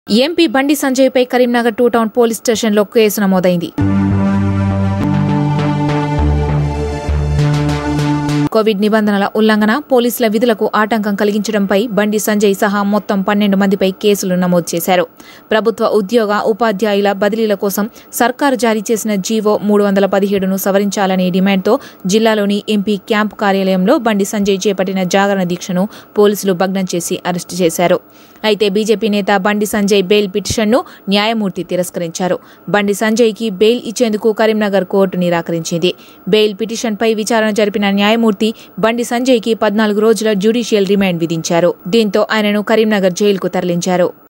MP Bandi సంజయ్పై Karimnagar two town police స్టేషన్లో case నమోదైంది కోవిడ్ నిబంధనల ఉల్లంఘన పోలీసుల విధులకు ఆటంకం కలిగించడంపై బండి సంజయ్ సహా మొత్తం పన్నెండు మందిపై కేసులు నమోదు చేశారు ప్రభుత్వ ఉద్యోగ ఉపాధ్యాయుల బదిలీల కోసం సర్కారు జారీ చేసిన జీవో మూడు వందల పదిహేడును సవరించాలనే డిమాండ్తో జిల్లాలోని ఎంపీ క్యాంపు కార్యాలయంలో బండి సంజయ్ చేపట్టిన జాగరణ దీక్షను పోలీసులు భగ్నం చేసి అరెస్టు చేశారు అయితే బీజేపీ నేత బండి సంజయ్ బెయిల్ పిటిషన్ను న్యాయమూర్తి తిరస్కరించారు బండి సంజయ్కి బెయిల్ ఇచ్చేందుకు కరీంనగర్ కోర్టు నిరాకరించింది బెయిల్ పిటిషన్పై విచారణ జరిపిన న్యాయమూర్తి బండి సంజయ్కి పద్నాలుగు రోజుల జ్యుడిషియల్ రిమాండ్ విధించారు దీంతో ఆయనను కరీంనగర్ జైలుకు తరలించారు